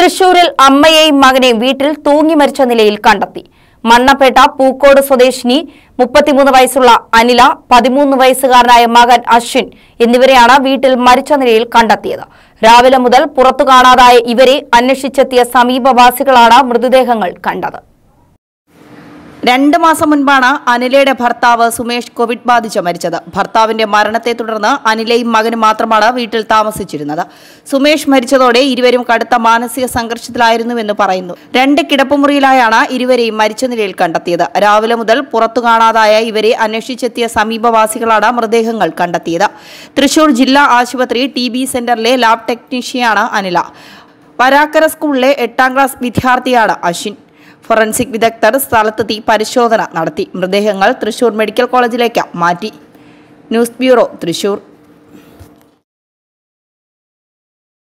തൃശൂരിൽ അമ്മയെയും മകനെയും വീട്ടിൽ തൂങ്ങി മരിച്ച നിലയിൽ കണ്ടെത്തി മണ്ണപ്പേട്ട പൂക്കോട് സ്വദേശിനി മുപ്പത്തിമൂന്ന് വയസ്സുള്ള അനില പതിമൂന്ന് വയസ്സുകാരനായ മകൻ അശ്വിൻ എന്നിവരെയാണ് വീട്ടിൽ മരിച്ച നിലയിൽ കണ്ടെത്തിയത് രാവിലെ മുതൽ പുറത്തു കാണാതായ ഇവരെ അന്വേഷിച്ചെത്തിയ സമീപവാസികളാണ് മൃതദേഹങ്ങൾ കണ്ടത് രണ്ട് മാസം മുൻപാണ് അനിലയുടെ ഭർത്താവ് സുമേഷ് കോവിഡ് ബാധിച്ച് മരിച്ചത് ഭർത്താവിന്റെ മരണത്തെ തുടർന്ന് അനിലയും മകനും മാത്രമാണ് വീട്ടിൽ താമസിച്ചിരുന്നത് സുമേഷ് മരിച്ചതോടെ ഇരുവരും കടുത്ത മാനസിക സംഘർഷത്തിലായിരുന്നുവെന്ന് പറയുന്നു രണ്ട് കിടപ്പുമുറിയിലായാണ് ഇരുവരെയും മരിച്ച നിലയിൽ കണ്ടെത്തിയത് രാവിലെ മുതൽ പുറത്തു കാണാതായ ഇവരെ അന്വേഷിച്ചെത്തിയ സമീപവാസികളാണ് മൃതദേഹങ്ങൾ കണ്ടെത്തിയത് തൃശൂർ ജില്ലാ ആശുപത്രി ടി ബി സെന്ററിലെ ലാബ് ടെക്നീഷ്യയാണ് അനില വരാക്കര സ്കൂളിലെ എട്ടാം ക്ലാസ് വിദ്യാർത്ഥിയാണ് അശ്വിൻ ഫോറൻസിക് വിദഗ്ധർ സ്ഥലത്തെത്തി പരിശോധന നടത്തി മൃതദേഹങ്ങൾ തൃശൂർ മെഡിക്കൽ കോളേജിലേക്ക് മാറ്റി ന്യൂസ് ബ്യൂറോ തൃശൂർ